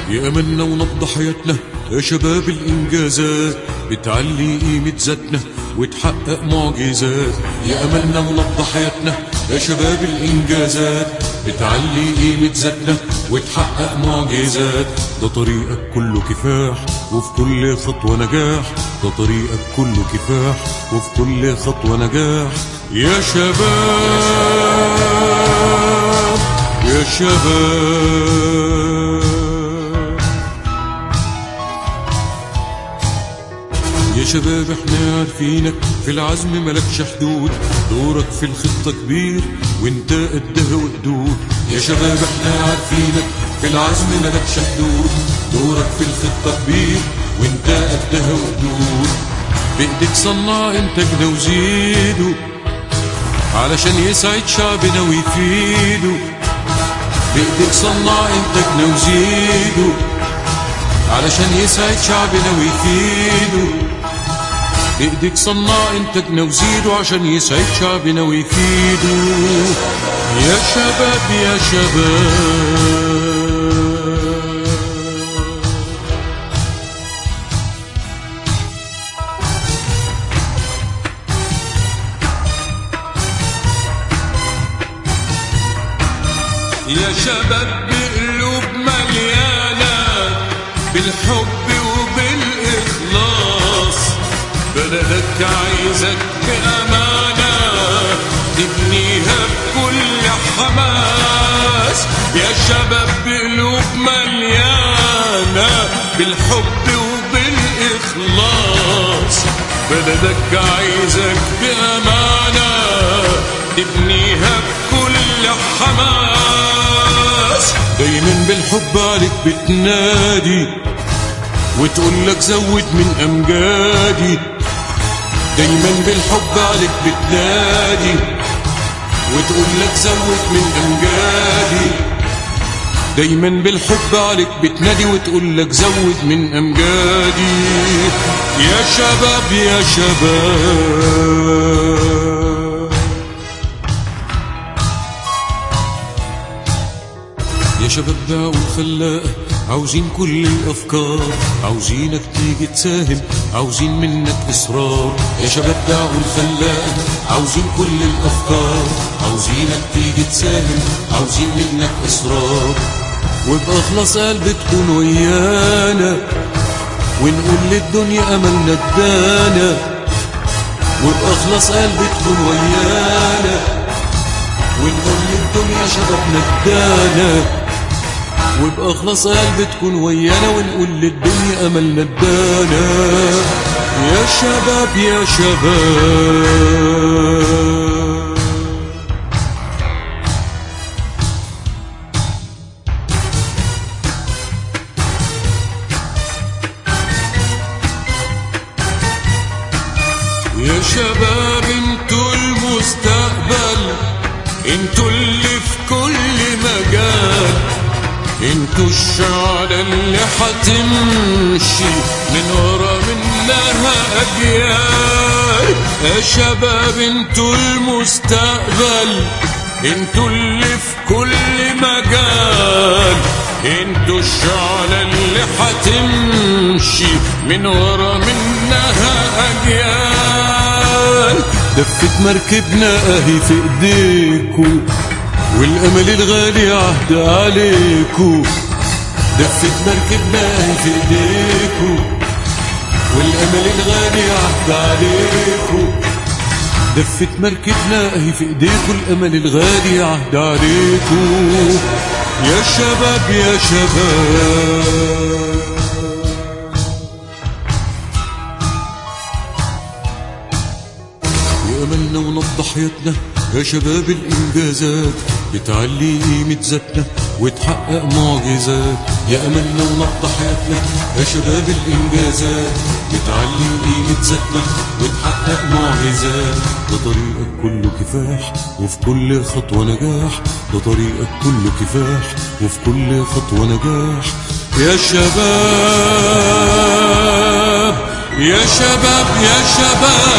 يا أملنا ونبض حياتنا يا شباب الإنجازات بتعلي قيمة ذاتنا وتحقق معجزات يا أملنا ونبض حياتنا يا شباب الإنجازات بتعلي قيمة ذاتنا وتحقق معجزات ده طريقك كله كفاح وفي كل خطوة نجاح ده طريقك كله كفاح وفي كل خطوة نجاح يا شباب يا شباب يا شباب احنا عارفينك في العزم ملكش حدود دورك في الخطة كبير وانت قدها وقدود يا شباب احنا عارفينك في العزم ملكش حدود دورك في الخطة كبير وانت قدها وقدود بايدك صنع انتاجنا وزيده علشان يسعد شعبنا ويفيده بايدك صنع انتاجنا وزيده علشان يسعد شعبنا ويفيده بايدك صنع انتاجنا وزيده عشان يسعد شعبنا ويفيده يا شباب يا شباب يا شباب بقلوب مليانة بالحب وبالإخلاص بلدك عايزك بأمانة تبنيها بكل حماس يا شباب بقلوب مليانة بالحب وبالإخلاص بلدك عايزك بأمانة تبنيها بكل حماس دايما بالحب عليك بتنادي وتقول لك زود من امجادي دايما بالحب عليك بتنادي وتقول لك زود من امجادي دايما بالحب عليك بتنادي وتقول لك زود من امجادي يا شباب يا شباب يا شباب دعوا الخلاقة عاوزين كل الأفكار عاوزينك تيجي تساهم عاوزين منك إصرار يا شباب دعوا الخلاقة عاوزين كل الأفكار عاوزينك تيجي تساهم عاوزين منك إصرار وبأخلص قلب تكون ويانا ونقول للدنيا أملنا ادانا وبأخلص قلب تكون ويانا ونقول للدنيا شبابنا ادانا وبأخلص قلب تكون ويانا ونقول للدنيا أملنا ادانا يا شباب يا شباب يا شباب انتوا المستقبل انتوا اللي في كل مجال انتوا الشعلة اللي حتمشي من ورا منها اجيال يا شباب انتوا المستقبل انتوا اللي في كل مجال انتوا الشعلة اللي حتمشي من ورا منها اجيال دفت مركبنا اهي في ايديكوا والامل الغالي عهد عليكوا دفت مركبنا اهي في ايديكوا والامل الغالي عهد عليكوا دفت مركبنا اهي في ايديكوا الامل الغالي عهد عليكوا يا شباب يا شباب يا أملنا ونبض حياتنا يا شباب الإنجازات بتعلي قيمة ذاتنا وتحقق معجزات يا أملنا ونبض حياتنا يا شباب الإنجازات بتعلي قيمة ذاتنا وتحقق معجزات ده طريقك كله كفاح وفي كل خطوة نجاح ده طريقك كله كفاح وفي كل خطوة نجاح يا شباب يا شباب يا شباب